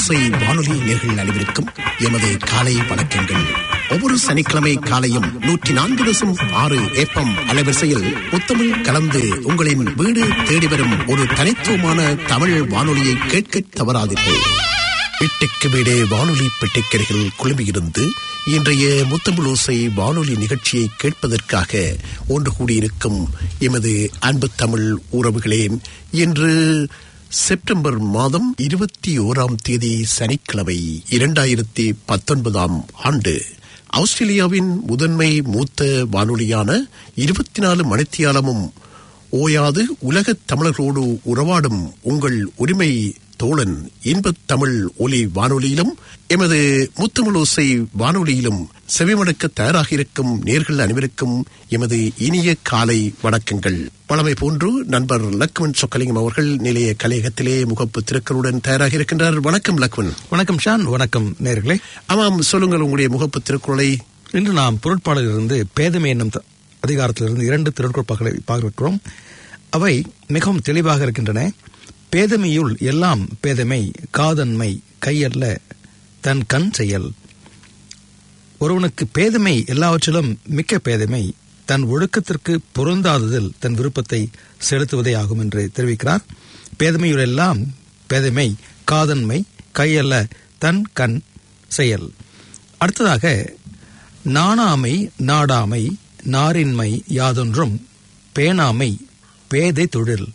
ஓசை வானொலி நேர்கள் அனைவருக்கும் எமது காலை வணக்கங்கள் ஒவ்வொரு சனிக்கிழமை காலையும் நூற்றி நான்கு தசம் ஆறு ஏப்பம் அலைவரிசையில் முத்தமிழ் கலந்து உங்களின் வீடு தேடி வரும் ஒரு தனித்துவமான தமிழ் வானொலியை கேட்க தவறாதீர்கள் வீட்டுக்கு வீடே வானொலி பெட்டிக்கரைகள் குழுமியிருந்து இன்றைய முத்தமிழோசை வானொலி நிகழ்ச்சியை கேட்பதற்காக ஒன்று கூடியிருக்கும் எமது அன்பு தமிழ் உறவுகளே இன்று செப்டம்பர் மாதம் இருபத்தி ஓராம் தேதி சனிக்கிழமை இரண்டாயிரத்தி பத்தொன்பதாம் ஆண்டு ஆஸ்திரேலியாவின் முதன்மை மூத்த வானொலியான இருபத்தி நாலு மணித்தியாலமும் ஓயாது உலகத் தமிழர்களோடு உறவாடும் உங்கள் உரிமை தோழன் இன்பத் தமிழ் ஒலி வானொலியிலும் எமது முத்தமிழோசை வானொலியிலும் செவிமடுக்க தயாராக இருக்கும் நேர்கள் அனைவருக்கும் எமது இனிய காலை வணக்கங்கள் பழமை போன்று நண்பர் லக்மன் சொக்கலிங்கம் அவர்கள் நிலைய கலையகத்திலே முகப்பு திருக்கருடன் தயாராக இருக்கின்றார் வணக்கம் லக்மன் வணக்கம் ஷான் வணக்கம் நேர்களே ஆமாம் சொல்லுங்கள் உங்களுடைய முகப்பு திருக்குறளை இன்று நாம் பொருட்பாடலிலிருந்து பேதமை என்னும் த- அதிகாரத்திலிருந்து இரண்டு திருக்குறப்பாக்களை பார்க்கிறோம் அவை மிகவும் தெளிவாக இருக்கின்றன பேதமையுள் எல்லாம் பேதமை காதன்மை கையல்ல தன் கண் செயல் ஒருவனுக்கு பேதமை எல்லாவற்றிலும் மிக்க பேதமை தன் ஒழுக்கத்திற்கு பொருந்தாததில் தன் விருப்பத்தை செலுத்துவதே ஆகும் என்று தெரிவிக்கிறார் பேதமையுள் எல்லாம் பேதமை காதன்மை கையல்ல தன் கண் செயல் அடுத்ததாக நாணாமை நாடாமை நாரின்மை யாதொன்றும் பேணாமை பேதை தொழில்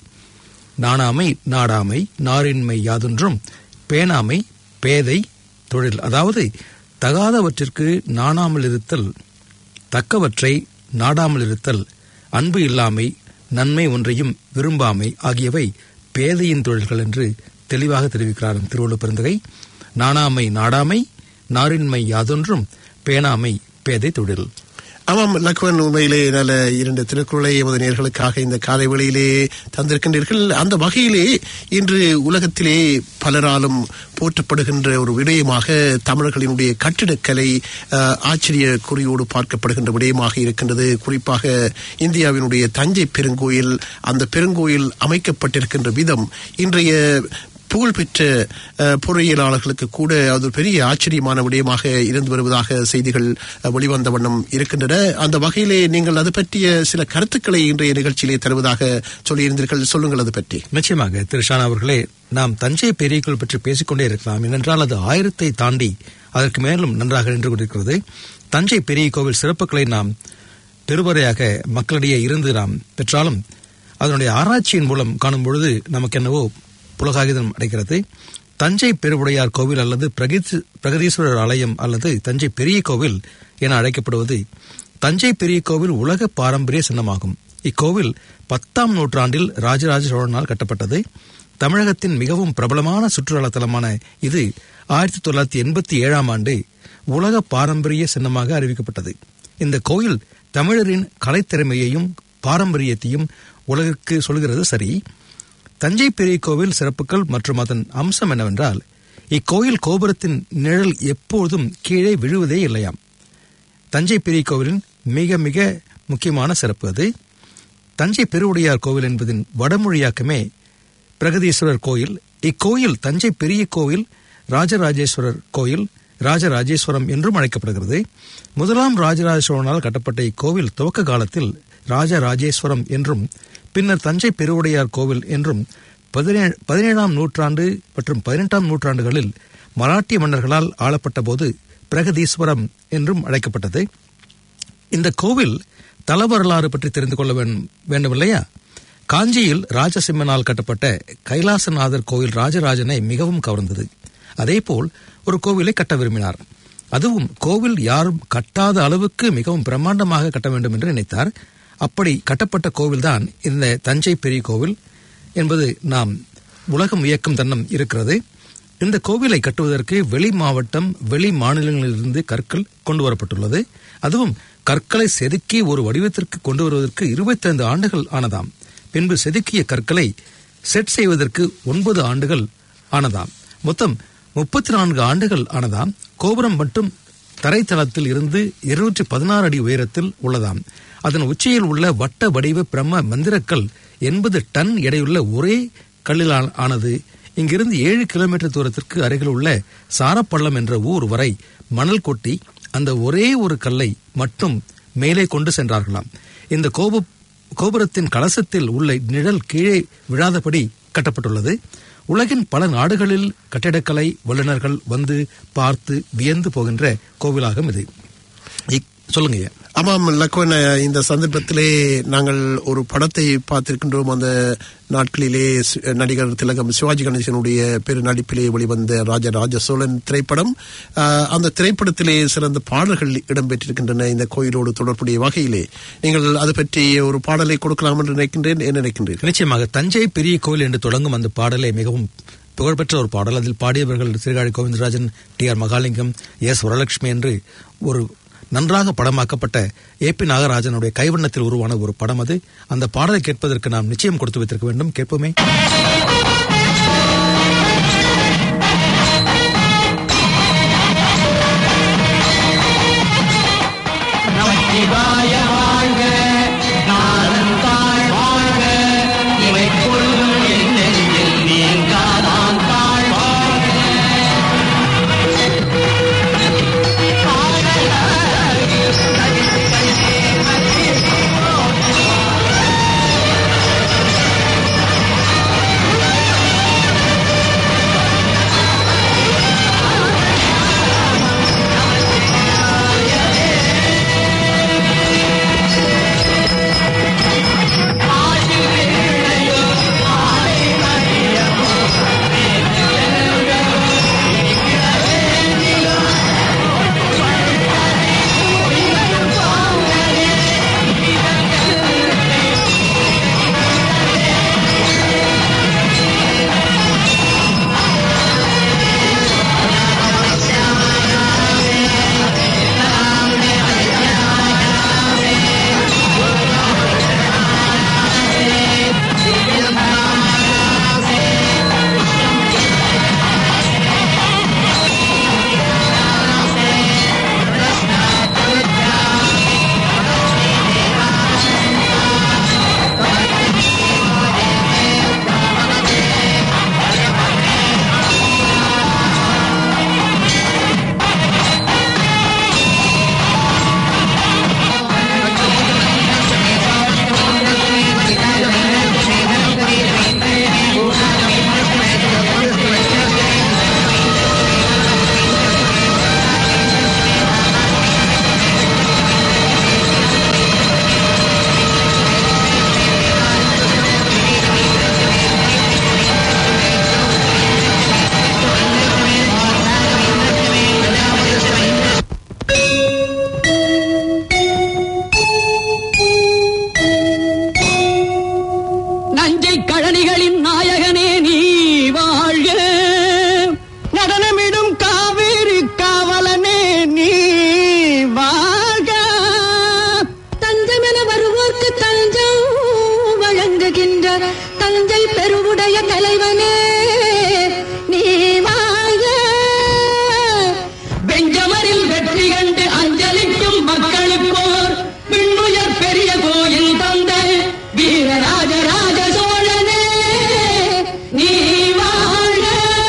நாணாமை நாடாமை நாரின்மை யாதொன்றும் பேணாமை பேதை தொழில் அதாவது தகாதவற்றிற்கு நாணாமல் இருத்தல் தக்கவற்றை நாடாமல் இருத்தல் அன்பு இல்லாமை நன்மை ஒன்றையும் விரும்பாமை ஆகியவை பேதையின் தொழில்கள் என்று தெளிவாக தெரிவிக்கிறார் திருவள்ளுவர் பெருந்தகை நாணாமை நாடாமை நாரின்மை யாதொன்றும் பேணாமை பேதை தொழில் ஆமாம் லக்வன் உண்மையிலே நல்ல இரண்டு திருக்குறளை எமது நேர்களுக்காக இந்த காலை வேளையிலே தந்திருக்கின்றீர்கள் அந்த வகையிலே இன்று உலகத்திலே பலராலும் போற்றப்படுகின்ற ஒரு விடயமாக தமிழர்களினுடைய கட்டிடக்கலை அஹ், ஆச்சரிய குறியோடு பார்க்கப்படுகின்ற விடயமாக இருக்கின்றது குறிப்பாக இந்தியாவினுடைய தஞ்சை பெருங்கோயில் அந்த பெருங்கோயில் அமைக்கப்பட்டிருக்கின்ற விதம் இன்றைய புகழ்பெற்ற அஹ், பொறியியலாளர்களுக்கு கூட அது ஒரு பெரிய ஆச்சரியமான விடயமாக இருந்து வருவதாக செய்திகள் அஹ், வெளிவந்த வண்ணம் இருக்கின்றன அந்த வகையிலே நீங்கள் அது பற்றிய சில கருத்துக்களை இன்றைய நிகழ்ச்சியிலே தருவதாக சொல்லியிருந்தீர்கள் சொல்லுங்கள் அது பற்றி நிச்சயமாக திரு ஷானா அவர்களே நாம் தஞ்சை பெரிய கோயில் பற்றி பேசிக்கொண்டே இருக்கலாம் ஏனென்றால் அது ஆயிரத்தை தாண்டி அதற்கு மேலும் நன்றாக நின்று கொண்டிருக்கிறது தஞ்சை பெரிய கோவில் சிறப்புகளை நாம் பெருவரையாக மக்களிடையே இருந்து நாம் பெற்றாலும் அதனுடைய ஆராய்ச்சியின் மூலம் காணும் பொழுது நமக்கு என்னவோ புலகாகிதம் அடைகிறது தஞ்சை பெருவுடையார் கோவில் அல்லது பிரகித் பிரகதீஸ்வரர் ஆலயம் அல்லது தஞ்சை பெரிய கோவில் என அழைக்கப்படுவது தஞ்சை பெரிய கோவில் உலக பாரம்பரிய சின்னமாகும் இக்கோவில் பத்தாம் நூற்றாண்டில் ராஜராஜ சோழனால் கட்டப்பட்டது தமிழகத்தின் மிகவும் பிரபலமான சுற்றுலா தலமான இது ஆயிரத்தி தொள்ளாயிரத்தி எண்பத்தி ஏழாம் ஆண்டு உலக பாரம்பரிய சின்னமாக அறிவிக்கப்பட்டது இந்த கோயில் தமிழரின் கலைத்திறமையையும் பாரம்பரியத்தையும் உலகிற்கு சொல்கிறது சரி தஞ்சை பெரிய கோவில் சிறப்புகள் மற்றும் அதன் அம்சம் என்னவென்றால் இக்கோயில் கோபுரத்தின் நிழல் எப்போதும் கீழே விழுவதே இல்லையாம் தஞ்சை பெரிய கோவிலின் மிக மிக முக்கியமான சிறப்பு அது தஞ்சை பெருவுடையார் கோவில் என்பதின் வடமொழியாக்கமே பிரகதீஸ்வரர் கோயில் இக்கோயில் தஞ்சை பெரிய கோவில் ராஜராஜேஸ்வரர் கோயில் ராஜராஜேஸ்வரம் என்றும் அழைக்கப்படுகிறது முதலாம் ராஜராஜ சோழனால் கட்டப்பட்ட இக்கோவில் துவக்க காலத்தில் ராஜராஜேஸ்வரம் என்றும் பின்னர் தஞ்சை பெருவுடையார் கோவில் என்றும் பதினேழு பதினேழாம் நூற்றாண்டு மற்றும் பதினெட்டாம் நூற்றாண்டுகளில் மராட்டிய மன்னர்களால் ஆளப்பட்ட போது பிரகதீஸ்வரம் என்றும் அழைக்கப்பட்டது இந்த கோவில் தல வரலாறு பற்றி தெரிந்து கொள்ள வேண்- வேண்டும் இல்லையா காஞ்சியில் ராஜசிம்மனால் கட்டப்பட்ட கைலாசநாதர் கோவில் ராஜராஜனை மிகவும் கவர்ந்தது அதேபோல் ஒரு கோவிலை கட்ட விரும்பினார் அதுவும் கோவில் யாரும் கட்டாத அளவுக்கு மிகவும் பிரம்மாண்டமாக கட்ட வேண்டும் என்று நினைத்தார் அப்படி கட்டப்பட்ட கோவில்தான் இந்த தஞ்சை பெரிய கோவில் என்பது நாம் உலகம் இயக்கும் தன்னம் இருக்கிறது இந்த கோவிலை கட்டுவதற்கு வெளி மாவட்டம் வெளி மாநிலங்களிலிருந்து கற்கள் கொண்டு வரப்பட்டுள்ளது அதுவும் கற்களை செதுக்கி ஒரு வடிவத்திற்கு கொண்டு வருவதற்கு 25 ஆண்டுகள் ஆனதாம் பின்பு செதுக்கிய கற்களை செட் செய்வதற்கு ஒன்பது ஆண்டுகள் ஆனதாம் மொத்தம் முப்பத்தி நான்கு ஆண்டுகள் ஆனதாம் கோபுரம் மட்டும் தரைத்தளத்தில் இருந்து இருநூற்றி பதினாறு அடி உயரத்தில் உள்ளதாம் அதன் உச்சியில் உள்ள வட்ட வடிவ பிரம்ம மந்திரக்கல் எண்பது டன் எடையுள்ள ஒரே கல்லில் ஆன- ஆனது இங்கிருந்து ஏழு கிலோமீட்டர் தூரத்திற்கு அருகில் உள்ள சாரப்பள்ளம் என்ற ஊர் வரை மணல் கொட்டி அந்த ஒரே ஒரு கல்லை மட்டும் மேலே கொண்டு சென்றார்களாம் இந்த கோபு கோபுரத்தின் கலசத்தில் உள்ள நிழல் கீழே விழாதபடி கட்டப்பட்டுள்ளது உலகின் பல நாடுகளில் கட்டிடக்கலை வல்லுநர்கள் வந்து பார்த்து வியந்து போகின்ற கோவிலாகும் இது இக்- சொல்லுங்க ஐயா. ஆமாம் லக்வன் இந்த சந்தர்ப்பத்திலே நாங்கள் ஒரு படத்தை பார்த்திருக்கின்றோம் அந்த நாட்களிலே சி- நடிகர் திலகம் சிவாஜி கணேசனுடைய பெரு நடிப்பிலே வெளிவந்த ராஜராஜ சோழன் திரைப்படம் ஆஹ், அந்த திரைப்படத்திலே சிறந்த பாடல்கள் இடம்பெற்றிருக்கின்றன இந்த கோயிலோடு தொடர்புடைய வகையிலே நீங்கள் அது பற்றி ஒரு பாடலை கொடுக்கலாம் என்று நினைக்கின்றேன் என்ன நினைக்கின்றீர்கள் நிச்சயமாக தஞ்சை பெரிய கோவில் என்று தொடங்கும் அந்த பாடலை மிகவும் புகழ்பெற்ற ஒரு பாடல் அதில் பாடியவர்கள் Sirkazhi Govindarajan T R Mahalingam S Varalakshmi என்று ஒரு நன்றாக படமாக்கப்பட்ட ஏ பி நாகராஜனுடைய கைவண்ணத்தில் உருவான ஒரு படம் அது அந்த பாடலை கேட்பதற்கு நாம் நிச்சயம் கொடுத்து வைத்திருக்க வேண்டும் கேட்போமே நமச்சிவாய வாழ்க நாளும் தாழ் வாழ்க இவை கொள்ளும் என் நெஞ்சில் நீங்காதான் தாழ் வாழ்க நஞ்சை கழனிகளின் நாயகனே நீ வாழ்க நடனமிடும் காவேரி காவலனே நீ வாழ்க தஞ்சமென வருவோர்க்கு தஞ்சம் வழங்குகின்ற தஞ்சை பெருவுடைய தலைவனே நீ வாழ்க பெஞ்சமரில் வெற்றி கண்டு அஞ்சலிக்கும் மக்களுக்கோர் விண்ணுயர் பெரிய கோயில் தந்த வீரராஜராஜ சோழனே நீ வாழ்க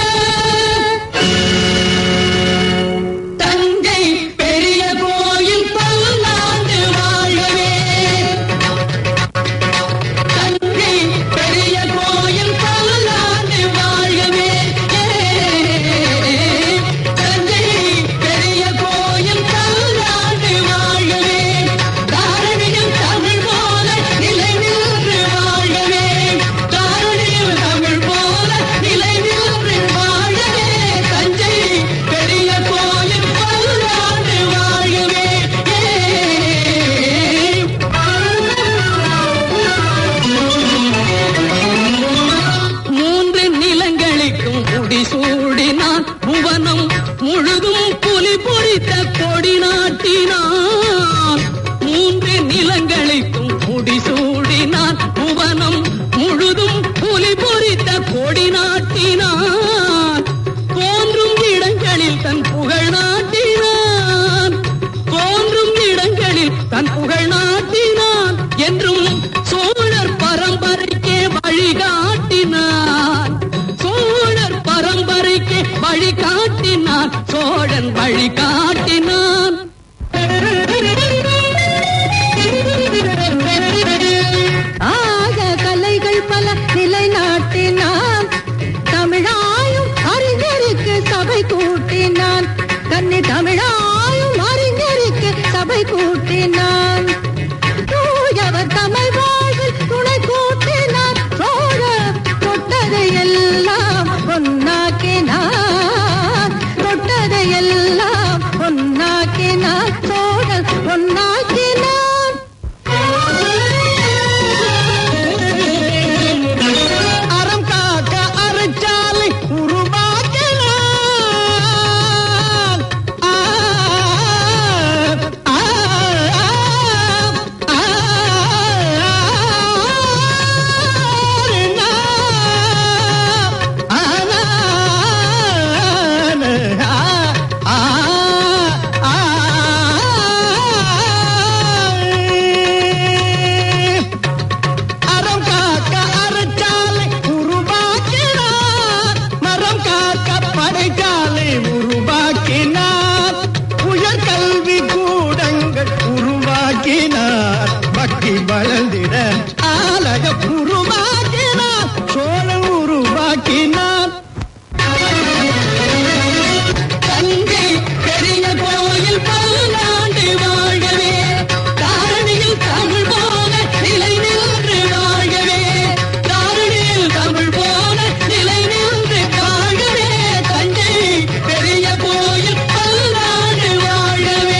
தஞ்சை பெரிய கோயில் பல்லாண்டு வாழ்கவே தஞ்சை பெரிய கோயில் பல்லாண்டு வளர்ந்திட ஆலய உருவாக்கினார் சோழன் உருவாக்கினார் தஞ்சை பெரிய கோயில் பல்லாண்டு வாழவே தாரணியில் தமிழ் போல நிலை நின்று வாழவே தாரணியில் தமிழ் போல நிலை நின்று வாழவே தஞ்சை பெரிய கோயில் பல்லாண்டு வாழவே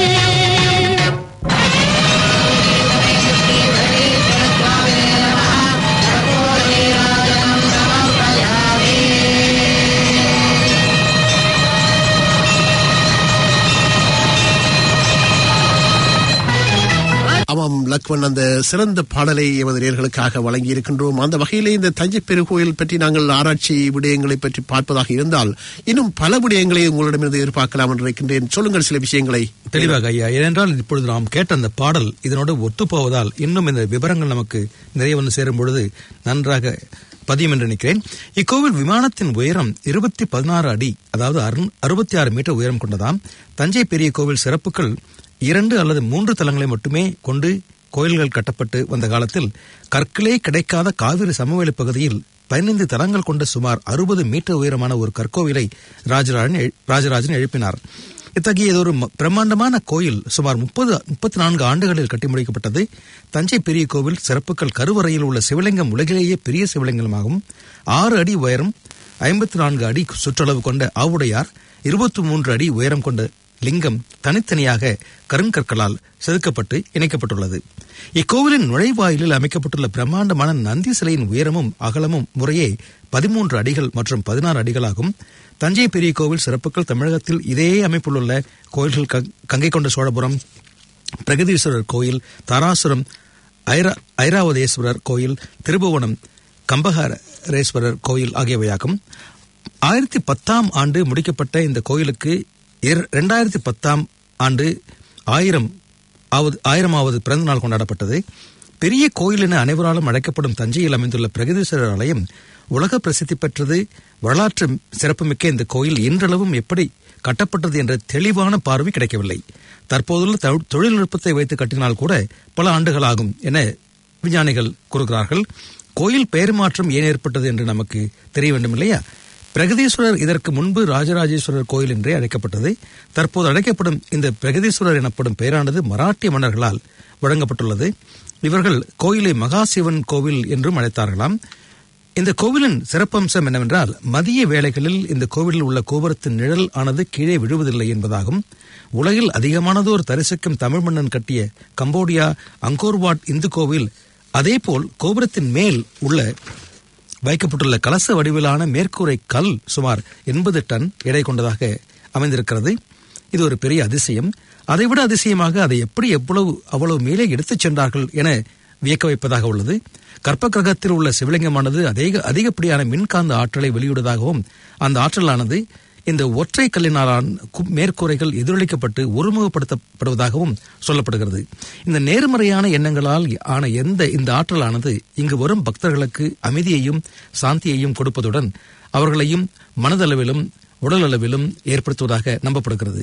ஆமாம் லக்வன் அந்த சிறந்த பாடலை எமது நேர்களுக்காக வழங்கி இருக்கின்றோம் அந்த வகையிலே இந்த தஞ்சை பெருகோயில் பற்றி நாங்கள் ஆராய்ச்சி விடயங்களை பற்றி பார்ப்பதாக இருந்தால் இன்னும் பல விடயங்களை உங்களிடமிருந்து எதிர்பார்க்கலாம் என்று இருக்கின்றேன் சொல்லுங்கள் சில விஷயங்களை தெளிவாக ஐயா ஏனென்றால் இப்பொழுது நாம் கேட்ட அந்த பாடல் இதனோடு ஒத்துப்போவதால் இன்னும் இந்த விவரங்கள் நமக்கு நிறைய வந்து சேரும் பொழுது நன்றாக பதியும் என்று நினைக்கிறேன் இக்கோவில் விமானத்தின் உயரம் இருபத்தி பதினாறு அடி அதாவது அறுபத்தி ஆறு மீட்டர் உயரம் கொண்டதாம் தஞ்சை பெரிய கோவில் சிறப்புகள் இரண்டு அல்லது மூன்று தலங்களை மட்டுமே கொண்டு கோயில்கள் கட்டப்பட்டு வந்த காலத்தில் கற்களே கிடைக்காத காவிரி சமவெளி பகுதியில் பதினைந்து தலங்கள் கொண்ட சுமார் அறுபது மீட்டர் உயரமான ஒரு கற்கோவிலை ராஜராஜன் எழு- ராஜராஜன் எழுப்பினார் இத்தகைய ஒரு ம- பிரம்மாண்டமான கோயில் சுமார் முப்பது முப்பத்தி நான்கு ஆண்டுகளில் கட்டி முடிக்கப்பட்டது தஞ்சை பெரிய கோவில் சிறப்புகள் கருவறையில் உள்ள சிவலிங்கம் உலகிலேயே பெரிய சிவலிங்கமாகும் ஆறு அடி உயரம் ஐம்பத்தி நான்கு அடி சுற்றளவு கொண்ட ஆவுடையார் இருபத்தி மூன்று அடி உயரம் கொண்ட லிங்கம் தனித்தனியாக கருங்கற்களால் செதுக்கப்பட்டு இணைக்கப்பட்டுள்ளது இக்கோவிலின் நுழைவாயிலில் அமைக்கப்பட்டுள்ள பிரம்மாண்டமான நந்தி சிலையின் உயரமும் அகலமும் முறையே பதிமூன்று அடிகள் மற்றும் பதினாறு அடிகளாகும் தஞ்சை பெரிய கோவில் சிறப்புகள் தமிழகத்தில் இதே அமைப்பிலுள்ள கோயில்கள் கங்- கங்கை கொண்ட சோழபுரம் பிரகதீஸ்வரர் கோயில் தாராசுரம் ஐரா- ஐராவதேஸ்வரர் கோயில் திருபுவனம் கம்பகாரேஸ்வரர் கோயில் ஆகியவையாகும் ஆயிரத்தி பத்தாம் ஆண்டு முடிக்கப்பட்ட இந்த கோயிலுக்கு இரண்டாயிரத்தி பத்தாம் ஆண்டு ஆயிரம் ஆவது ஆயிரமாவது பிறந்த நாள் கொண்டாடப்பட்டது பெரிய கோயில் என அனைவராலும் அழைக்கப்படும் தஞ்சையில் அமைந்துள்ள பிரகதீஸ்வரர் ஆலயம் உலக பிரசித்தி பெற்றது வரலாற்று சிறப்புமிக்க இந்த கோயில் இன்றளவும் எப்படி கட்டப்பட்டது என்ற தெளிவான பார்வை கிடைக்கவில்லை தற்போதுள்ள தொ- தொழில்நுட்பத்தை வைத்து கட்டினால் கூட பல ஆண்டுகள் ஆகும் என விஞ்ஞானிகள் கூறுகிறார்கள் கோயில் பெயர் மாற்றம் ஏன் ஏற்பட்டது என்று நமக்கு தெரிய வேண்டும் இல்லையா பிரகதீஸ்வரர் இதற்கு முன்பு ராஜராஜேஸ்வரர் கோயில் என்றே அழைக்கப்பட்டது தற்போது அழைக்கப்படும் இந்த பிரகதீஸ்வரர் எனப்படும் பெயரானது மராட்டிய மன்னர்களால் வழங்கப்பட்டுள்ளது இவர்கள் கோயிலை மகாசிவன் கோவில் என்றும் அழைத்தார்களாம் இந்த கோவிலின் சிறப்பம்சம் என்னவென்றால் மதிய வேளைகளில் இந்த கோவிலில் உள்ள கோபுரத்தின் நிழல் ஆனது கீழே விழுவதில்லை என்பதாகும் உலகில் அதிகமானதோர் தரிசிக்கும் தமிழ் மன்னன் கட்டிய கம்போடியா அங்கோர்வாட் இந்து கோவில் அதேபோல் கோபுரத்தின் மேல் உள்ள வைக்கப்பட்டுள்ள கலச வடிவிலான மேற்கூரை கல் சுமார் எண்பது டன் எடை கொண்டதாக அமைந்திருக்கிறது இது ஒரு பெரிய அதிசயம் அதைவிட அதிசயமாக அதை எப்படி எவ்வளவு அவ்வளவு மேலே எடுத்துச் சென்றார்கள் என வியக்க வைப்பதாக உள்ளது கற்ப கிரகத்தில் உள்ள சிவலிங்கமானது அதிக அதிகப்படியான மின்காந்த ஆற்றலை வெளியிடுவதாகவும் அந்த ஆற்றலானது இந்த ஒற்றை கல்லினாலான கு- மேற்கூரைகள் எதிரொலிக்கப்பட்டு ஒருமுகப்படுத்தப்படுவதாகவும் சொல்லப்படுகிறது இந்த நேர்மறையான எண்ணங்களால் ஆன எந்த இந்த ஆற்றலானது இங்கு வரும் பக்தர்களுக்கு அமைதியையும் சாந்தியையும் கொடுப்பதுடன் அவர்களையும் மனதளவிலும் உடலளவிலும் ஏற்படுத்துவதாக நம்பப்படுகிறது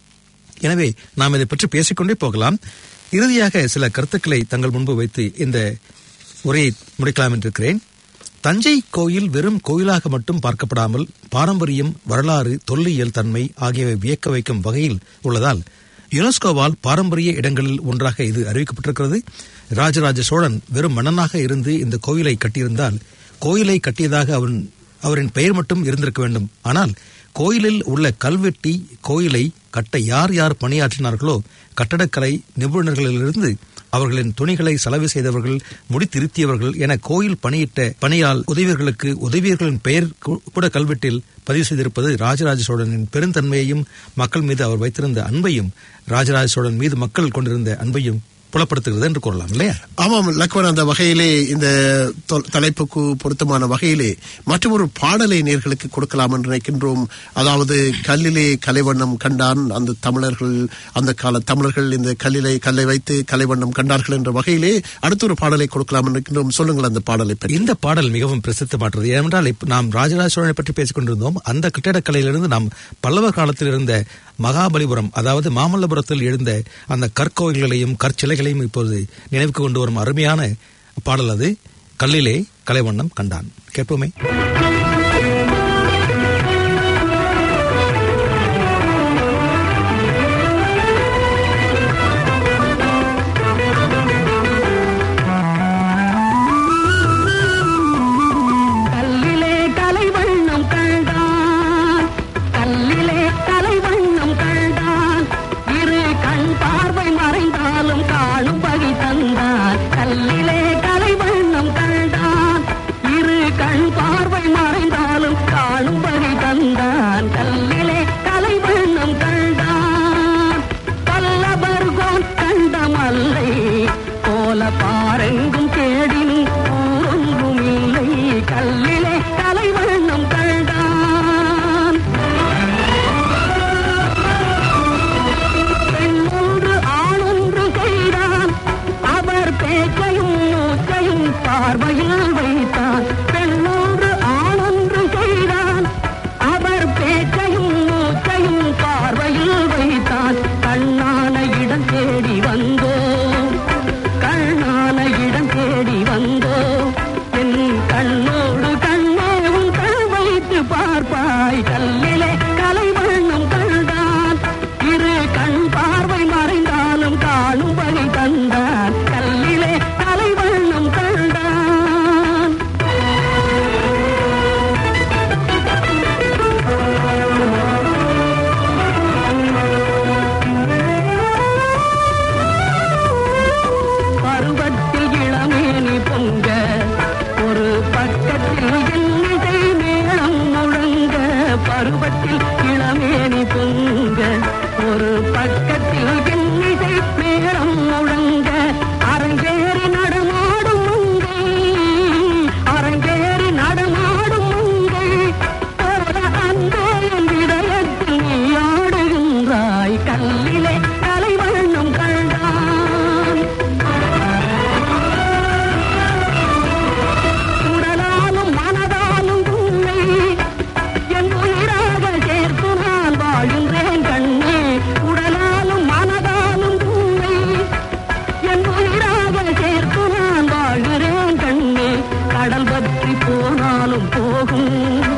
எனவே நாம் இதை பற்றி பேசிக்கொண்டே போகலாம் இறுதியாக சில கருத்துக்களை தங்கள் முன்பு வைத்து இந்த உரையை முடிக்கலாம் என்றிருக்கிறேன் தஞ்சை கோயில் வெறும் கோயிலாக மட்டும் பார்க்கப்படாமல் பாரம்பரியம் வரலாறு தொல்லியல் தன்மை ஆகியவை வியக்க வைக்கும் வகையில் உள்ளதால் யுனெஸ்கோவால் பாரம்பரிய இடங்களில் ஒன்றாக இது அறிவிக்கப்பட்டிருக்கிறது ராஜராஜ சோழன் வெறும் மன்னனாக இருந்து இந்த கோயிலை கட்டியிருந்தால் கோயிலை கட்டியதாக அவன் அவரின் பெயர் மட்டும் இருந்திருக்க வேண்டும் ஆனால் கோயிலில் உள்ள கல்வெட்டி கோயிலை கட்ட யார் யார் பணியாற்றினார்களோ கட்டடக்கலை நிபுணர்களிலிருந்து அவர்களின் துணிகளை செலவு செய்தவர்கள் முடித்திருத்தியவர்கள் என கோயில் பணியிட்ட பணியால் உதவியர்களுக்கு உதவியர்களின் பெயர் கூ- கூட கல்வெட்டில் பதிவு செய்திருப்பது ராஜராஜ சோழனின் பெருந்தன்மையையும் மக்கள் மீது அவர் வைத்திருந்த அன்பையும் ராஜராஜ சோழன் மீது மக்கள் கொண்டிருந்த அன்பையும் புலப்படுத்துகிறது என்று கூறலாம் இல்லையா ஆமாம் லக்வன் அந்த வகையிலே இந்த தொ- தலைப்புக்கு பொருத்தமான வகையிலே மற்றொரு பாடலை நேர்களுக்கு கொடுக்கலாம் என்று நினைக்கின்றோம் அதாவது கல்லிலே கலைவண்ணம் கண்டான் அந்த தமிழர்கள் அந்த கால தமிழர்கள் இந்த கல்லிலே கல்லை வைத்து கலைவண்ணம் கண்டார்கள் என்ற வகையிலே அடுத்த ஒரு பாடலை கொடுக்கலாம் என்று இருக்கின்றோம் சொல்லுங்கள் அந்த பாடலை பற்றி இந்த பாடல் மிகவும் பிரசித்தமானது ஏனென்றால் இப்ப நாம் ராஜராஜ சோழனை பற்றி பேசிக் கொண்டிருந்தோம் அந்த கட்டிடக்கலையிலிருந்து நாம் பல்லவர் காலத்தில் இருந்த மகாபலிபுரம் அதாவது மாமல்லபுரத்தில் எழுந்த அந்த கற்கோயில்களையும் கற்சிலைகளையும் நினைவுகளையும் இப்போது நினைவுக்கு கொண்டு வரும் அருமையான பாடல் அது கல்லிலே கலைவண்ணம் கண்டான் கேட்போமே கல்லிலே கலைவண்ணம் கண்டான் கல்லிலே கலைவண்ணம் கண்டான் இரு கண் பார்வை மறைந்தாலும் காணும் வகை தந்தான் கல்லிலே கலைவண்ணம் கண்டான் இரு கண் பார்வை மறைந்தாலும் காணும் வகை தந்தான் கல்லிலே கலைவண்ணம் கண்டான் பல்லவர்கோன் கண்ட மல்லை போல பாரெங்கும் தேடினும் ஊரொன்றும் இல்லை கல்லிலே கலைவண்ணம் கண்டான் பெண்ணொன்று ஆணொன்று செய்தான் அவர் பேச்சையும் மூச்சையும் பார்வையில் வைத்தான் பெண்ணொன்று ஆணொன்று செய்தான் அவர் பேச்சையும் மூச்சையும் பார்வையில் வைத்தான் கண்ணான இடம் தேடி வந்தோம் கண்ணான இடம் தேடி வந்தோம் என் கண்ணோடு கண்ணேவும் கண் வைத்து பார்ப்பாய் கல்லிலே கலைவண்ணம் கண்டான் இரு கண் பார்வை மறைந்தாலும் காணும் வகை தந்தான் கல்லிலே கலைவண்ணம் கண்டான் பருவத்தில் இளமேனி பொங்க ஒரு பக்கத்தில் இன்னிசை மேளம் முழங்க பருவத்தில் இளமேனி பொங்க ஒரு பக்கத்தில் இன்னிசை மேளம் முழங்க அரங்கேறி நடமாடும் மங்கை அரங்கேறி நடமாடும் மங்கை போல அன்பே என் இதயத்தில் நீ ஆடுகின்றாய் கல்லிலே கலைவண்ணம் கண்டான் உடலாலும் மனதாலும் உன்னை என் உயிராக சேர்த்து நான் வாழ்கின்றேன் கண்ணே உடலாலும் மனதாலும் உன்னை என் உயிராக சேர்த்து நான் வாழ்கிறேன் கண்ணே கடல் பற்றி போனாலும் போகும்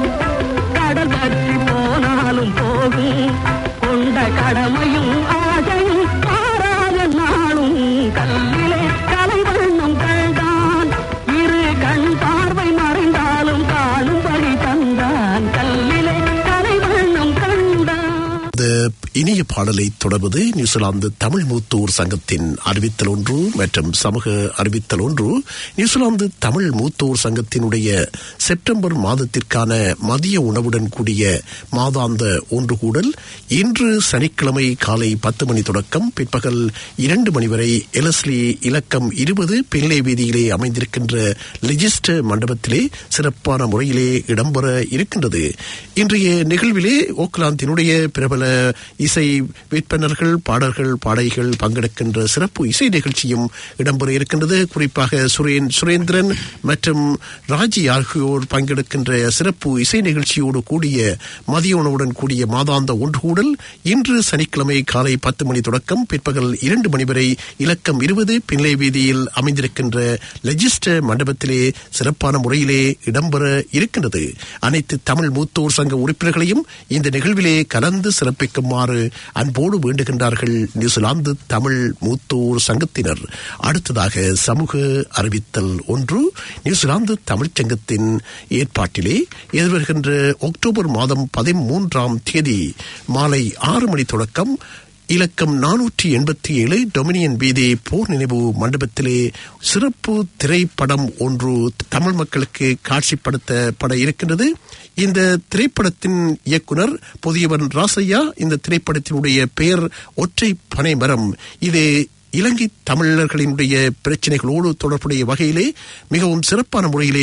கடல் பற்றி போனாலும் போகும் கொண்ட கடமையும் ஆசையும் மாறாத நாளும் கல்லிலே கலைவண்ணம் கண்டான் இரு கண் பார்வை மறைந்தாலும் காணும் வழி தந்தான் கல்லிலே கலைவண்ணம் கண்டான் இந்த இனிய பாடலை தொடர்வது நியூசிலாந்து தமிழ் மூத்தோர் சங்கத்தின் அறிவித்தல் ஒன்று மற்றும் சமூக அறிவித்தல் ஒன்று நியூசிலாந்து தமிழ் மூத்தோர் சங்கத்தினுடைய செப்டம்பர் மாதத்திற்கான மதிய உணவுடன் கூடிய மாதாந்த ஒன்று கூடல் இன்று சனிக்கிழமை காலை பத்து மணி தொடக்கம் பிற்பகல் இரண்டு மணி வரை எலஸ்லி இலக்கம் இருபது பிள்ளை வீதியிலே அமைந்திருக்கின்ற லெஜிஸ்டர் மண்டபத்திலே சிறப்பான முறையிலே இடம்பெற இருக்கின்றது இன்றைய நிகழ்விலே ஓக்லாந்தினுடைய பிரபல இசை விற்பனர்கள் பாடல்கள் பாடகிகள் பங்கெடுக்கின்ற சிறப்பு இசை நிகழ்ச்சியும் இடம்பெற இருக்கின்றது குறிப்பாக சுரேன் சுரேந்திரன் மற்றும் ராஜி ஆகியோர் பங்கெடுக்கின்ற சிறப்பு இசை நிகழ்ச்சியோடு கூடிய மதிய உணவுடன் கூடிய மாதாந்த ஒன்று கூடல் இன்று சனிக்கிழமை காலை பத்து மணி தொடக்கம் பிற்பகல் இரண்டு மணி வரை இலக்கம் இருபது பின்லை வீதியில் அமைந்திருக்கின்ற லெஜிஸ்டர் மண்டபத்திலே சிறப்பான முறையிலே இடம்பெற இருக்கின்றது அனைத்து தமிழ் மூத்தோர் சங்க உறுப்பினர்களையும் இந்த நிகழ்விலே கலந்து சிறப்பிக்குமாறு அன்போடு வேண்டுகின்றார்கள் நியூசிலாந்து தமிழ் மூத்தோர் சங்கத்தினர் அடுத்ததாக சமூக அறிவித்தல் ஒன்று நியூசிலாந்து தமிழ்ச் சங்கத்தின் ஏற்பாட்டிலே எதிர்வருகின்ற அக்டோபர் மாதம் பதிமூன்றாம் தேதி மாலை ஆறு மணி தொடக்கம் இலக்கம் நானூற்றி எண்பத்தி ஏழு டொமினியன் வீதி போர் நினைவு மண்டபத்திலே சிறப்பு திரைப்படம் ஒன்று தமிழ் மக்களுக்கு காட்சிப்படுத்தப்பட இருக்கின்றது இந்த திரைப்படத்தின் இயக்குனர் புதியவன் ராசையா இந்த திரைப்படத்தினுடைய பெயர் ஒற்றை பனைமரம் இது இலங்கை தமிழர்களினுடைய பிரச்சனைகளோடு தொடர்புடைய வகையிலே மிகவும் சிறப்பான முறையிலே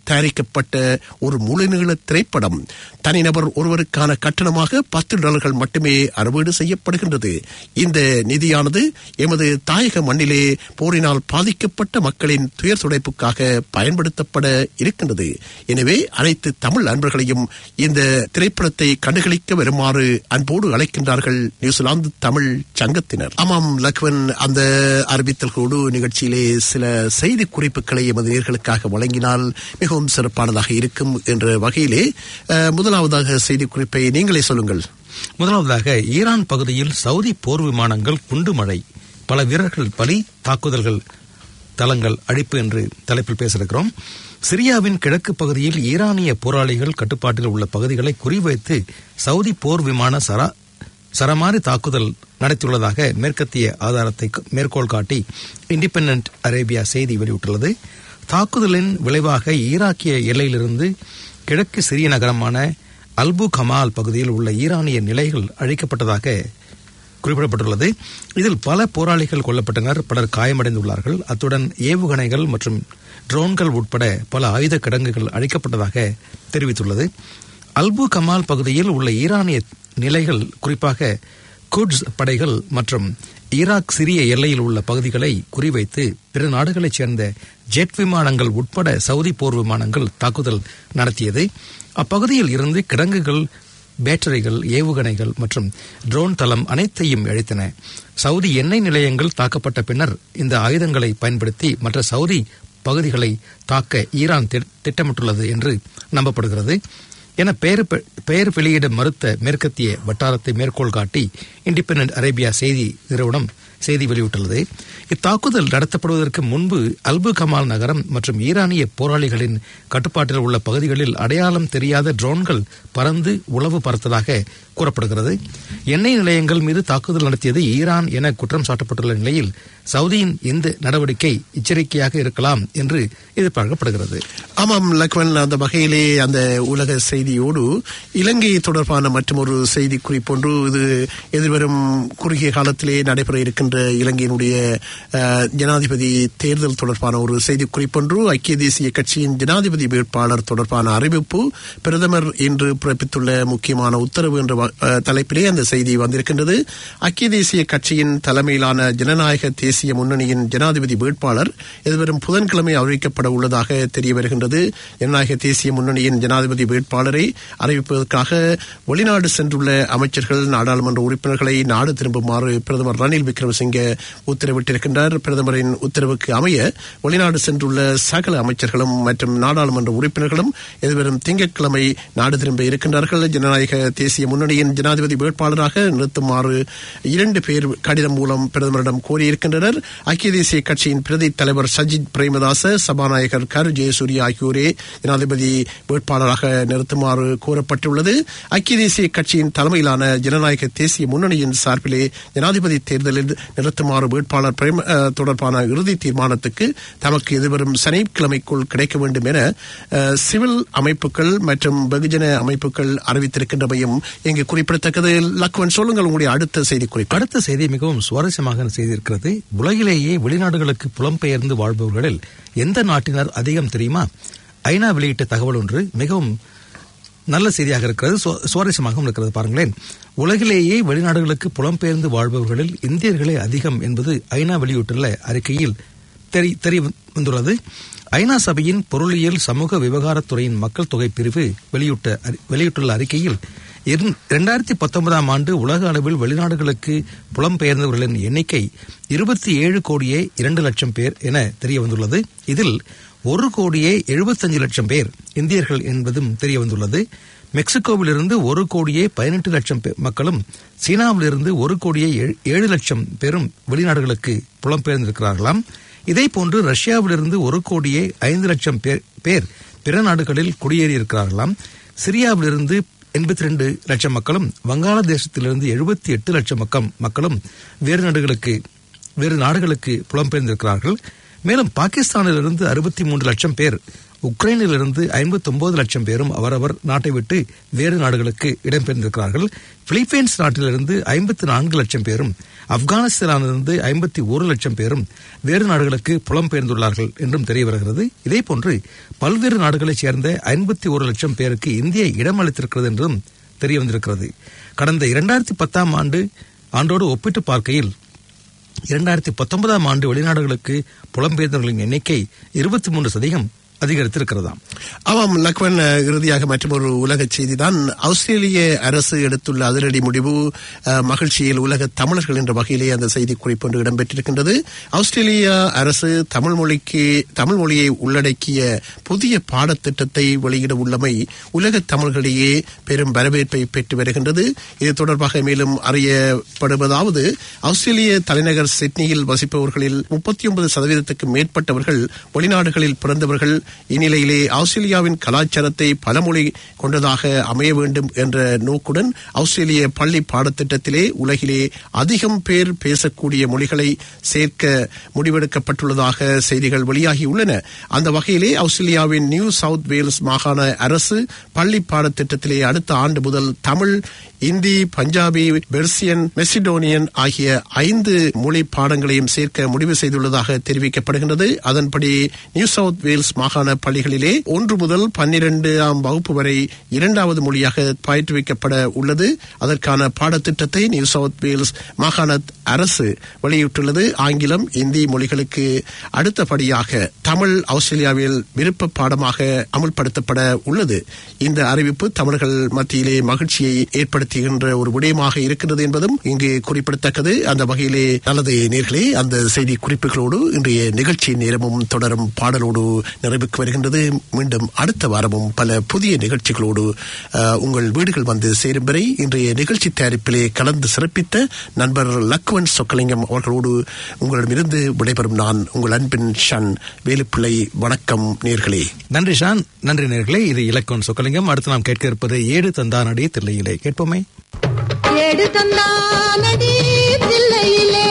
தயாரிக்கப்பட்ட ஒரு முழுநீள திரைப்படம் தனிநபர் ஒருவருக்கான கட்டணமாக பத்து டாலர்கள் மட்டுமே அறுவீடு செய்யப்படுகின்றது இந்த நிதியானது எமது தாயக மண்ணிலே போரினால் பாதிக்கப்பட்ட மக்களின் துயர் துடைப்புக்காக பயன்படுத்தப்பட இருக்கின்றது எனவே அனைத்து தமிழ் அன்பர்களையும் இந்த திரைப்படத்தை கண்டுகளிக்க வருமாறு அன்போடு அழைக்கின்றார்கள் நியூசிலாந்து தமிழ் சங்கத்தினர் ஆமாம் லக்வன் அந்த அறிவித்தல்களோடு நிகழ்ச்சியிலே சில செய்தி குறிப்புகளை எமது நேர்களுக்காக வழங்கினால் மிகவும் சிறப்பானதாக இருக்கும் என்ற வகையிலே அஹ், முதலாவதாக செய்தி குறிப்பை நீங்களே சொல்லுங்கள் முதலாவதாக ஈரான் பகுதியில் சவுதி போர் விமானங்கள் குண்டு மழை பல வீரர்கள் பலி தாக்குதல்கள் தளங்கள் அழிப்பு என்று தலைப்பில் பேசியிருக்கிறோம் சிரியாவின் கிழக்கு பகுதியில் ஈரானிய போராளிகள் கட்டுப்பாட்டில் உள்ள பகுதிகளை குறிவைத்து சவுதி போர் விமான சரா சரமாரி தாக்குதல் நடத்தியுள்ளதாக மேற்கத்திய ஆதாரத்தை க- மேற்கோள் காட்டி இண்டிபெண்டன்ட் அரேபியா செய்தி வெளியிட்டுள்ளது தாக்குதலின் விளைவாக ஈராக்கிய எல்லையிலிருந்து கிழக்கு சிறிய நகரமான அல்பு கமால் பகுதியில் உள்ள ஈரானிய நிலைகள் அழிக்கப்பட்டதாக குறிப்பிடப்பட்டுள்ளது இதில் பல போராளிகள் கொல்லப்பட்டனர் பலர் காயமடைந்துள்ளார்கள் அத்துடன் ஏவுகணைகள் மற்றும் ட்ரோன்கள் உட்பட பல ஆயுத கிடங்குகள் அழிக்கப்பட்டதாக தெரிவித்துள்ளது அல்பு கமால் பகுதியில் உள்ள ஈரானிய நிலைகள் குறிப்பாக குட்ஸ் படைகள் மற்றும் ஈராக் சிரிய எல்லையில் உள்ள பகுதிகளை குறிவைத்து பிற நாடுகளைச் சேர்ந்த ஜெட் விமானங்கள் உட்பட சவுதி போர் விமானங்கள் தாக்குதல் நடத்தியது அப்பகுதியில் இருந்து கிடங்குகள் பேட்டரிகள் ஏவுகணைகள் மற்றும் ட்ரோன் தளம் அனைத்தையும் அழித்தன சவுதி எண்ணெய் நிலையங்கள் தாக்கப்பட்ட பின்னர் இந்த ஆயுதங்களை பயன்படுத்தி மற்ற சவுதி பகுதிகளை தாக்க ஈரான் தி- திட்டமிட்டுள்ளது என்று நம்பப்படுகிறது என பெயர் பெ- பெயர் வெளியிட மறுத்த மேற்கத்திய வட்டாரத்தை மேற்கோள் காட்டி இண்டிபெண்டன்ட் அரேபியா செய்தி நிறுவனம் செய்தி வெளியிட்டுள்ளது இத்தாக்குதல் நடத்தப்படுவதற்கு முன்பு அல்பு கமால் நகரம் மற்றும் ஈரானிய போராளிகளின் கட்டுப்பாட்டில் உள்ள பகுதிகளில் அடையாளம் தெரியாத ட்ரோன்கள் பறந்து உளவு பார்த்ததாக கூறப்படுகிறது எண்ணெய் நிலையங்கள் மீது தாக்குதல் நடத்தியது ஈரான் என குற்றம் சாட்டப்பட்டுள்ள நிலையில் சவுதியின் இந்த நடவடிக்கை எச்சரிக்கையாக இருக்கலாம் என்று எதிர்பார்க்கப்படுகிறது ஆமாம் லக்வன் அந்த வகையிலே அந்த உலக செய்தியோடு இலங்கை தொடர்பான மற்றொரு செய்தி குறிப்பொன்று இது எதிர்வரும் குறுகிய காலத்திலே நடைபெற இருக்கின்ற இலங்கையினுடைய அஹ், ஜனாதிபதி தேர்தல் தொடர்பான ஒரு செய்தி குறிப்பொன்று ஐக்கிய தேசிய கட்சியின் ஜனாதிபதி வேட்பாளர் தொடர்பான அறிவிப்பு பிரதமர் இன்று பிறப்பித்துள்ள முக்கியமான உத்தரவு என்ற வ- அஹ், தலைப்பிலே அந்த செய்தி வந்திருக்கின்றது ஐக்கிய தேசிய கட்சியின் தலைமையிலான ஜனநாயக தேசிய முன்னணியின் ஜனாதிபதி வேட்பாளர் எதிர்வரும் புதன்கிழமை அறிவிக்கப்பட உள்ளதாக தெரிய வருகின்றது ஜனநாயக தேசிய முன்னணியின் ஜனாதிபதி வேட்பாளரை அறிவிப்பதற்காக வெளிநாடு சென்றுள்ள அமைச்சர்கள் நாடாளுமன்ற உறுப்பினர்களை நாடு திரும்புமாறு பிரதமர் ரணில் விக்ரமசிங்கே உத்தரவிட்டிருக்கின்றார் பிரதமரின் உத்தரவுக்கு அமைய வெளிநாடு சென்றுள்ள சகல அமைச்சர்களும் மற்றும் நாடாளுமன்ற உறுப்பினர்களும் எதிர்வரும் திங்கட்கிழமை நாடு திரும்ப இருக்கின்றார்கள் ஜனநாயக தேசிய முன்னணியின் ஜனாதிபதி வேட்பாளராக நிறுத்துமாறு இரண்டு பேர் கடிதம் மூலம் பிரதமரிடம் கோரியிருக்கின்றனர் ஐக்கிய தேசிய கட்சியின் பிரதி தலைவர் சஜித் பிரேமதாச சபாநாயகர் கரு ஜெயசூரிய ஆகியோரே ஜனாதிபதி வேட்பாளராக நிறுத்துமாறு கோரப்பட்டுள்ளது ஐக்கிய தேசிய கட்சியின் தலைமையிலான ஜனநாயக தேசிய முன்னணியின் சார்பிலே ஜனாதிபதி தேர்தலில் நிறுத்துமாறு வேட்பாளர் பிரேம அஹ், தொடர்பான இறுதி தீர்மானத்துக்கு தமக்கு எதிர்வரும் சனிக்கிழமைக்குள் கிடைக்க வேண்டும் என அஹ், சிவில் அமைப்புகள் மற்றும் வெகுஜன அமைப்புகள் அறிவித்திருக்கின்றமையும் இங்கு குறிப்பிடத்தக்கது லக்வன் சொல்லுங்கள் உங்களுடைய அடுத்த செய்தி குறிப்பு அடுத்த செய்தி மிகவும் சுவாரஸ்யமாக செய்திருக்கிறது உலகிலேயே வெளிநாடுகளுக்கு புலம்பெயர்ந்து வாழ்பவர்களில் எந்த நாட்டினர் அதிகம் தெரியுமா ஐநா வெளியிட்ட தகவல் ஒன்று மிகவும் நல்ல செய்தியாக இருக்கிறது சுவா- சுவாரஸ்யமாகவும் இருக்கிறது பாருங்களேன் உலகிலேயே வெளிநாடுகளுக்கு புலம்பெயர்ந்து வாழ்பவர்களில் இந்தியர்களே அதிகம் என்பது ஐநா வெளியிட்டுள்ள அறிக்கையில் தெரி தெரிய வந்துள்ளது ஐநா சபையின் பொருளியல் சமூக விவகாரத்துறையின் மக்கள் தொகை பிரிவு வெளியிட்ட அறி- வெளியிட்டுள்ள அறிக்கையில் இரண்டாயிரத்தி பத்தொன்பதாம் ஆண்டு உலக அளவில் வெளிநாடுகளுக்கு புலம்பெயர்ந்தவர்களின் எண்ணிக்கை இருபத்தி ஏழு கோடியே இரண்டு லட்சம் பேர் என தெரிய வந்துள்ளது இதில் ஒரு கோடியே எழுபத்தஞ்சு லட்சம் பேர் இந்தியர்கள் என்பதும் தெரிய வந்துள்ளது மெக்சிகோவிலிருந்து ஒரு கோடியே பதினெட்டு லட்சம் பே- மக்களும் சீனாவிலிருந்து ஒரு கோடியே ஏழு- ஏழு லட்சம் பேரும் வெளிநாடுகளுக்கு புலம்பெயர்ந்திருக்கிறார்களாம் இதே போன்று ரஷ்யாவிலிருந்து ஒரு கோடியே ஐந்து லட்சம் பேர் பேர் பிற நாடுகளில் குடியேறியிருக்கிறார்களாம் சிரியாவிலிருந்து எண்பத்தி ரெண்டு லட்சம் மக்களும் வங்காளதேசத்திலிருந்து எழுபத்தி எட்டு லட்சம் மக்கள் மக்களும் வேறு நாடுகளுக்கு வேறு நாடுகளுக்கு புலம்பெயர்ந்திருக்கிறார்கள் மேலும் பாகிஸ்தானிலிருந்து அறுபத்தி மூன்று லட்சம் பேர் உக்ரைனிலிருந்து ஐம்பத்தி ஒன்பது லட்சம் பேரும் அவரவர் நாட்டை விட்டு வேறு நாடுகளுக்கு இடம்பெயர்ந்திருக்கிறார்கள் பிலிப்பைன்ஸ் நாட்டிலிருந்து ஐம்பத்தி நான்கு லட்சம் பேரும் ஆப்கானிஸ்தானிலிருந்து ஐம்பத்தி ஒரு லட்சம் பேரும் வேறு நாடுகளுக்கு புலம்பெயர்ந்துள்ளார்கள் என்றும் தெரிய வருகிறது இதேபோன்று பல்வேறு நாடுகளைச் சேர்ந்த ஐம்பத்தி ஒரு லட்சம் பேருக்கு இந்திய இடம் அளித்திருக்கிறது என்றும் தெரிய வந்திருக்கிறது கடந்த இரண்டாயிரத்தி பத்தாம் ஆண்டு ஆண்டோடு ஒப்பிட்டு பார்க்கையில் இரண்டாயிரத்தி பத்தொன்பதாம் ஆண்டு வெளிநாடுகளுக்கு புலம்பெயர்ந்தவர்களின் எண்ணிக்கை இருபத்தி மூன்று சதவீதம் அதிகரித்திருக்கிறதாம் ஆமாம் லக்வன் அஹ், இறுதியாக மற்றொரு உலக செய்திதான் ஆஸ்திரேலிய அரசு எடுத்துள்ள அதிரடி முடிவு அஹ், மகிழ்ச்சியில் உலக தமிழர்கள் என்ற வகையிலே அந்த செய்தி குறிப்பு ஒன்று இடம்பெற்றிருக்கின்றது ஆஸ்திரேலிய அரசு தமிழ் மொழிக்கு தமிழ் மொழியை உள்ளடக்கிய புதிய பாடத்திட்டத்தை வெளியிட உள்ளமை உலக தமிழர்களிடையே பெரும் வரவேற்பை பெற்று வருகின்றது இது தொடர்பாக மேலும் அறியப்படுவதாவது ஆஸ்திரேலிய தலைநகர் சிட்னியில் வசிப்பவர்களில் முப்பத்தி ஒன்பது சதவீதத்துக்கு மேற்பட்டவர்கள் வெளிநாடுகளில் பிறந்தவர்கள் இந்நிலையிலே ஆஸ்திரேலியாவின் கலாச்சாரத்தை பலமொழி கொண்டதாக அமைய வேண்டும் என்ற நோக்குடன் ஆஸ்திரேலிய பள்ளி பாடத்திட்டத்திலே உலகிலே அதிகம் பேர் பேசக்கூடிய மொழிகளை சேர்க்க முடிவெடுக்கப்பட்டுள்ளதாக செய்திகள் வெளியாகியுள்ளன அந்த வகையிலே ஆஸ்திரேலியாவின் நியூ சவுத் வேல்ஸ் மாகாண அரசு பள்ளி பாடத்திட்டத்திலே அடுத்த ஆண்டு முதல் தமிழ் இந்தி பஞ்சாபி பெர்சியன் மெசிடோனியன் ஆகிய ஐந்து மொழி பாடங்களையும் சேர்க்க முடிவு செய்துள்ளதாக தெரிவிக்கப்படுகின்றது அதன்படி நியூ சவுத் வேல்ஸ் மாகாண பள்ளிகளிலே ஒன்று முதல் பன்னிரண்டாம் வகுப்பு வரை இரண்டாவது மொழியாக பயிற்றுவிக்கப்பட உள்ளது அதற்கான பாடத்திட்டத்தை நியூ சவுத் வேல்ஸ் மாகாண அரசு வெளியிட்டுள்ளது ஆங்கிலம் இந்தி மொழிகளுக்கு அடுத்தபடியாக தமிழ் ஆஸ்திரேலியாவில் விருப்ப பாடமாக அமுல்படுத்தப்பட உள்ளது இந்த அறிவிப்பு தமிழர்கள் மத்தியிலே மகிழ்ச்சியை ஏற்படுத்துகின்ற ஒரு விடயமாக இருக்கிறது என்பதும் இங்கு குறிப்பிடத்தக்கது அந்த வகையிலே நல்லது நேர்களே அந்த செய்தி குறிப்புகளோடு இன்றைய நிகழ்ச்சி நேரமும் தொடரும் பாடலோடு நிறைவுக்கு வருகின்றது மீண்டும் அடுத்த வாரமும் பல புதிய நிகழ்ச்சிகளோடு அஹ், உங்கள் வீடுகள் வந்து சேரும் வரை இன்றைய நிகழ்ச்சி தயாரிப்பிலே கலந்து சிறப்பித்த நண்பர் லக்வன் சொக்கலிங்கம் அவர்களோடு உங்களிடமிருந்து விடைபெறும் நான் உங்கள் அன்பின் ஷன் வேலுப்பிள்ளை வணக்கம் நேர்களே நன்றி ஷான் நன்றி நேர்களே இது இலக்கோன் சொக்கலிங்கம் அடுத்து நாம் கேட்க இருப்பது ஏடு தந்தானடி தில்லையிலே கேட்போமே ஏடு தந்தானடி தில்லையிலே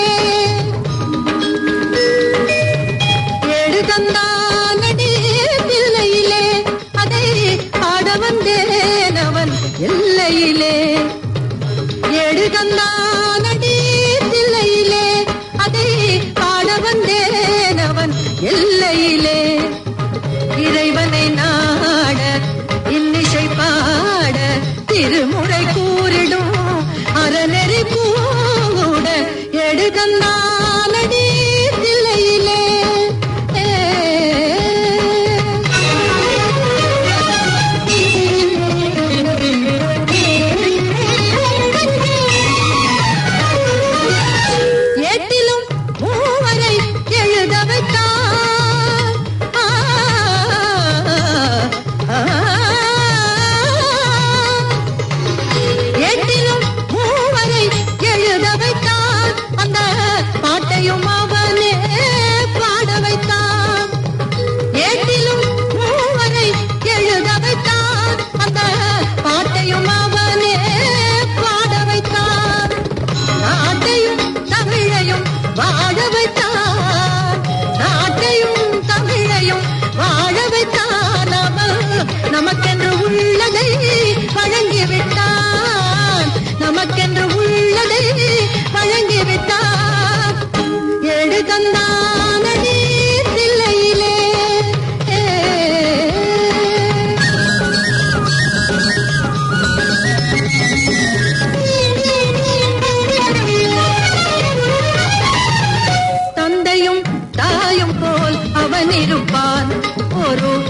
ஏடு தந்தானடி தில்லையிலே அதை பாட வந்தேன் அவன் எல்லையிலே